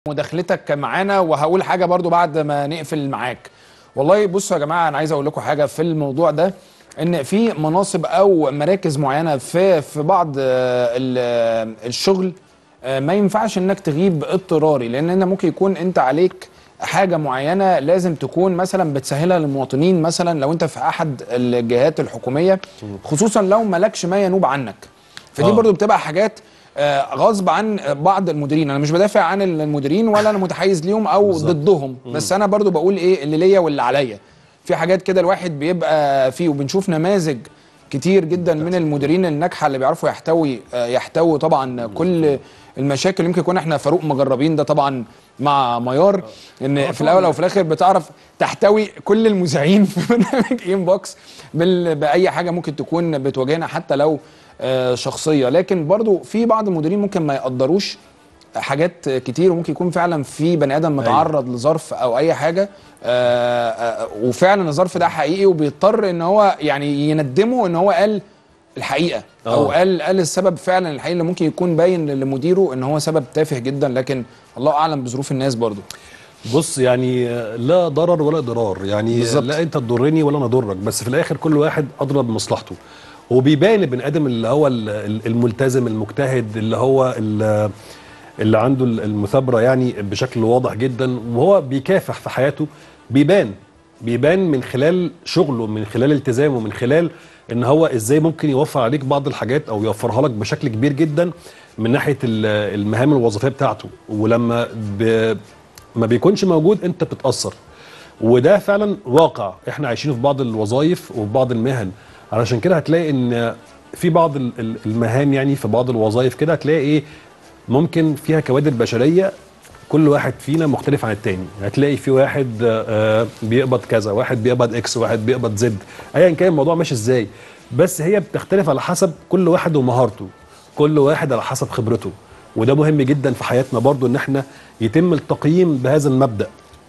مداخلتك معانا وهقول حاجه برضو بعد ما نقفل معاك والله بصوا يا جماعه انا عايز اقول لكم حاجه في الموضوع ده ان في مناصب او مراكز معينه في في بعض آه، ال- آه، الشغل آه، ما ينفعش انك تغيب اضطراري لان انت ممكن يكون انت عليك حاجه معينه لازم تكون مثلا بتسهلها للمواطنين مثلا لو انت في احد الجهات الحكوميه خصوصا لو مالكش ما ينوب عنك فدي آه. برضو بتبقى حاجات آه، غصب عن بعض المديرين انا مش بدافع عن المديرين ولا انا متحيز ليهم او بالظبط. ضدهم بس انا برضو بقول ايه اللي ليا واللي عليا في حاجات كده الواحد بيبقى فيه وبنشوف نماذج كتير جدا من المديرين الناجحه اللي بيعرفوا يحتوي آه، يحتووا طبعا كل المشاكل يمكن يكون احنا فاروق مجربين ده طبعا مع ميار ان في الاول او في الاخر بتعرف تحتوي كل المذيعين في برنامج ان بوكس بال- باي حاجه ممكن تكون بتواجهنا حتى لو آه، شخصيه لكن برضو في بعض المديرين ممكن ما يقدروش حاجات كتير وممكن يكون فعلا في بني ادم متعرض لظرف او اي حاجه آه، آه، وفعلا الظرف ده حقيقي وبيضطر ان هو يعني يندمه ان هو قال الحقيقه او آه. قال قال السبب فعلا الحقيقي اللي ممكن يكون باين لمديره ان هو سبب تافه جدا لكن الله اعلم بظروف الناس برضو بص يعني لا ضرر ولا ضرار يعني بالظبط. لا انت تضرني ولا انا اضرك بس في الاخر كل واحد ادرى بمصلحته وبيبان البني ادم اللي هو ال- ال- الملتزم المجتهد اللي هو ال- اللي عنده ال- المثابره يعني بشكل واضح جدا وهو بيكافح في حياته بيبان بيبان من خلال شغله من خلال التزامه من خلال ان هو ازاي ممكن يوفر عليك بعض الحاجات او يوفرها لك بشكل كبير جدا من ناحيه ال- المهام الوظيفيه بتاعته ولما ب... ما بيكونش موجود انت بتتاثر وده فعلا واقع احنا عايشين في بعض الوظائف وفي بعض المهن علشان كده هتلاقي ان في بعض ال- ال- المهام يعني في بعض الوظائف كده هتلاقي ايه ممكن فيها كوادر بشريه كل واحد فينا مختلف عن التاني هتلاقي في واحد آه، بيقبض كذا واحد بيقبض اكس واحد بيقبض زد ايا كان الموضوع ماشي ازاي بس هي بتختلف على حسب كل واحد ومهارته كل واحد على حسب خبرته وده مهم جدا في حياتنا برضو ان احنا يتم التقييم بهذا المبدأ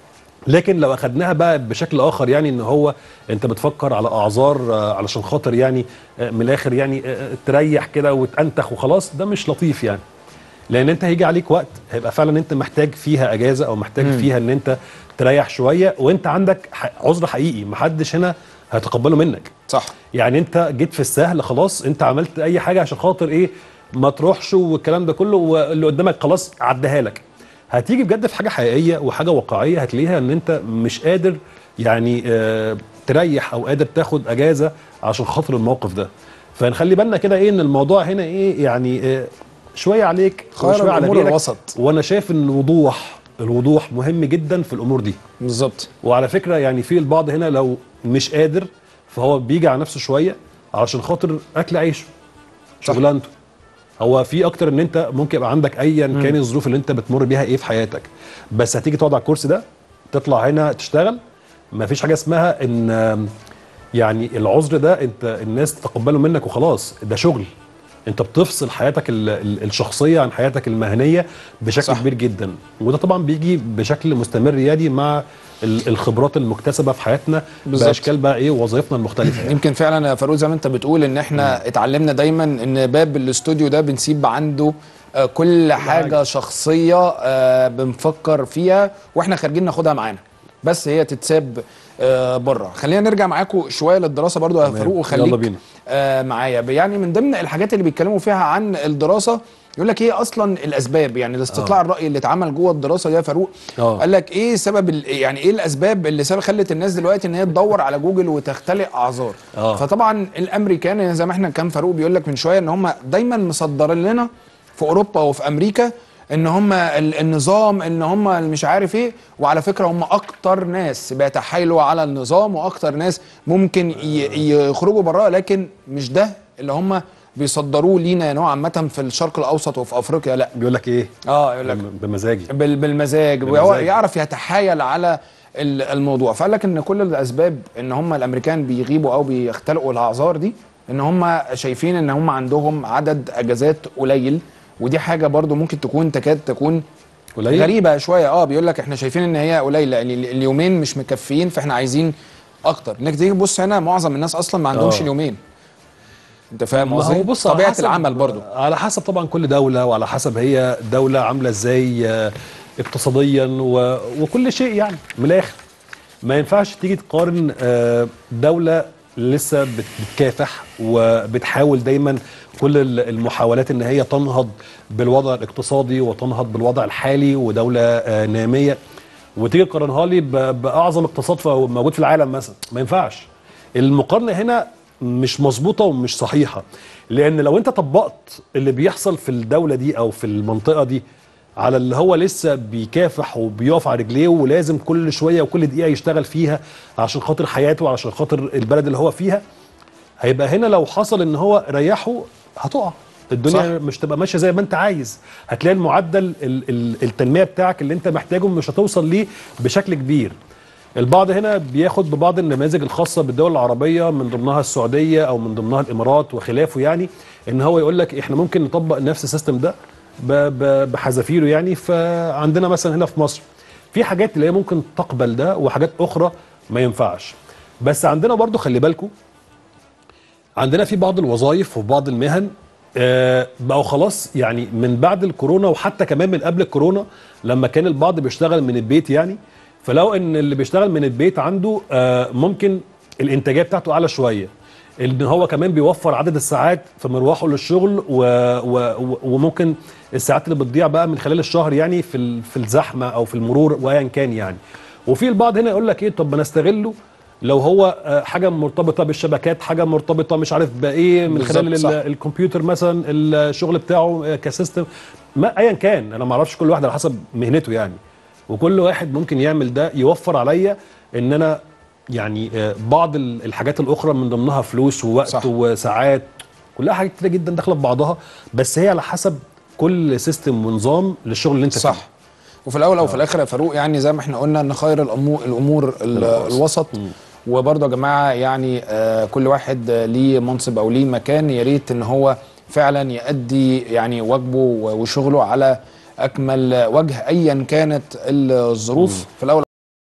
لكن لو اخدناها بقى بشكل اخر يعني ان هو انت بتفكر على اعذار آه، علشان خاطر يعني آه، من الاخر يعني آه، تريح كده وتنتخ وخلاص ده مش لطيف يعني لان انت هيجي عليك وقت هيبقى فعلا انت محتاج فيها اجازه او محتاج مم. فيها ان انت تريح شويه وانت عندك ح- عذر حقيقي محدش هنا هيتقبله منك صح يعني انت جيت في السهل خلاص انت عملت اي حاجه عشان خاطر ايه ما تروحش والكلام ده كله واللي قدامك خلاص عداها لك هتيجي بجد في حاجه حقيقيه وحاجه واقعيه هتلاقيها ان انت مش قادر يعني اه تريح او قادر تاخد اجازه عشان خاطر الموقف ده فنخلي بالنا كده ايه ان الموضوع هنا ايه يعني اه شويه عليك خير وشويه على الأمور غيرك الوسط. وانا شايف ان الوضوح الوضوح مهم جدا في الامور دي بالظبط وعلى فكره يعني في البعض هنا لو مش قادر فهو بيجي على نفسه شويه علشان خاطر اكل عيشه صح. شغلانته هو في اكتر ان انت ممكن يبقى عندك ايا كان الظروف اللي انت بتمر بيها ايه في حياتك بس هتيجي تقعد على الكرسي ده تطلع هنا تشتغل ما فيش حاجه اسمها ان آم، يعني العذر ده انت الناس تتقبله منك وخلاص ده شغل انت بتفصل حياتك ال- ال- الشخصيه عن حياتك المهنيه بشكل صح. صح. كبير جدا وده طبعا بيجي بشكل مستمر يدي مع ال- الخبرات المكتسبه في حياتنا بالظبط. باشكال بقى ايه وظائفنا المختلفه يعني. يمكن فعلا يا فاروق زي ما انت بتقول ان احنا اتعلمنا دايما ان باب الاستوديو ده بنسيب عنده آه، كل حاجه حاجة. شخصيه آه، بنفكر فيها واحنا خارجين ناخدها معانا بس هي تتساب بره خلينا نرجع معاكم شويه للدراسه برضو يا تمام. فاروق وخليك يلا بينا. آه، معايا يعني من ضمن الحاجات اللي بيتكلموا فيها عن الدراسه يقول لك ايه اصلا الاسباب يعني الاستطلاع آه. الراي اللي اتعمل جوه الدراسه دي يا فاروق آه. قال لك ايه سبب ال- يعني ايه الاسباب اللي سبب خلت الناس دلوقتي ان هي تدور على جوجل وتختلق اعذار آه. فطبعا الامريكان زي ما احنا كان فاروق بيقول لك من شويه ان هم دايما مصدرين لنا في اوروبا وفي امريكا ان هم ال- النظام ان هم مش عارف ايه وعلى فكره هم اكتر ناس بيتحايلوا على النظام واكتر ناس ممكن ي- يخرجوا براه لكن مش ده اللي هم بيصدروه لينا نوعا ما في الشرق الاوسط وفي افريقيا لا بيقول لك ايه اه يقول لك بمزاجي بال- بالمزاج بالمزاج. وهو يعرف يتحايل على ال- الموضوع فقال لك ان كل الاسباب ان هم الامريكان بيغيبوا او بيختلقوا الاعذار دي ان هم شايفين ان هم عندهم عدد اجازات قليل ودي حاجه برضو ممكن تكون تكاد تكون قليل غريبه شويه اه بيقول لك احنا شايفين ان هي قليله يعني ال- اليومين مش مكفيين فاحنا عايزين اكتر انك تيجي تبص هنا معظم الناس اصلا ما عندهمش آه. اليومين انت فاهم ما هو قصدي بص على طبيعه حسب- العمل برضو على حسب طبعا كل دوله وعلى حسب هي دوله عامله ازاي آه، اقتصاديا و... وكل شيء يعني من الاخر ما ينفعش تيجي تقارن آه، دولة لسه بت- بتكافح وبتحاول دايما كل ال- المحاولات ان هي تنهض بالوضع الاقتصادي وتنهض بالوضع الحالي ودولة آه، نامية وتيجي تقارنها لي ب- باعظم اقتصاد ف- موجود في العالم مثلا ما ينفعش المقارنة هنا مش مظبوطة ومش صحيحة لان لو انت طبقت اللي بيحصل في الدولة دي او في المنطقة دي على اللي هو لسه بيكافح وبيقف على رجليه ولازم كل شويه وكل دقيقه يشتغل فيها عشان خاطر حياته وعشان خاطر البلد اللي هو فيها هيبقى هنا لو حصل ان هو ريحه هتقع الدنيا صح. صح. مش تبقى ماشيه زي ما انت عايز هتلاقي المعدل ال- ال- التنميه بتاعك اللي انت محتاجه مش هتوصل ليه بشكل كبير البعض هنا بياخد ببعض النماذج الخاصه بالدول العربيه من ضمنها السعوديه او من ضمنها الامارات وخلافه يعني ان هو يقول لك احنا ممكن نطبق نفس السيستم ده ب- ب- بحذافيره يعني فعندنا مثلا هنا في مصر في حاجات اللي هي ممكن تقبل ده وحاجات اخرى ما ينفعش بس عندنا برضو خلي بالكم عندنا في بعض الوظائف وبعض المهن آه، بقوا خلاص يعني من بعد الكورونا وحتى كمان من قبل الكورونا لما كان البعض بيشتغل من البيت يعني فلو ان اللي بيشتغل من البيت عنده آه، ممكن الانتاجيه بتاعته اعلى شويه ان هو كمان بيوفر عدد الساعات في مروحه للشغل و و و وممكن الساعات اللي بتضيع بقى من خلال الشهر يعني في ال- في الزحمه او في المرور وايا كان يعني وفي البعض هنا يقول لك ايه طب ما نستغله لو هو آه، حاجه مرتبطه بالشبكات حاجه مرتبطه مش عارف بايه من خلال بالظبط، ال- صح. الكمبيوتر مثلا الشغل بتاعه آه، كسيستم ما ايا كان انا ما اعرفش كل واحد على حسب مهنته يعني وكل واحد ممكن يعمل ده يوفر عليا ان انا يعني آه، بعض ال- الحاجات الاخرى من ضمنها فلوس ووقت صح. صح. وساعات كلها حاجات كتيره جدا داخله في بعضها بس هي على حسب كل سيستم ونظام للشغل اللي انت صح فيه وفي الاول او في الاخر يا فاروق يعني زي ما احنا قلنا ان خير الامور الامور ال- الوسط. الوسط وبرضه يا جماعه يعني آه كل واحد آه، ليه منصب او ليه مكان يا ريت ان هو فعلا يأدي يعني واجبه و- وشغله على اكمل وجه ايا كانت الظروف في الاول